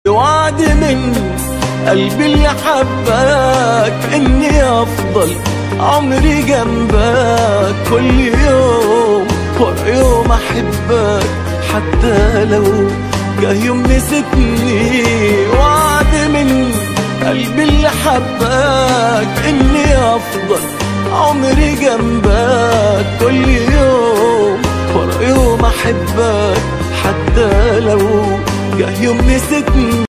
وعد من قلبي اللي حبك اني افضل عمري جنبك كل يوم ورا يوم احبك حتى لو جه يوم نسيتني وعد من قلبي اللي حبك اني افضل عمري جنبك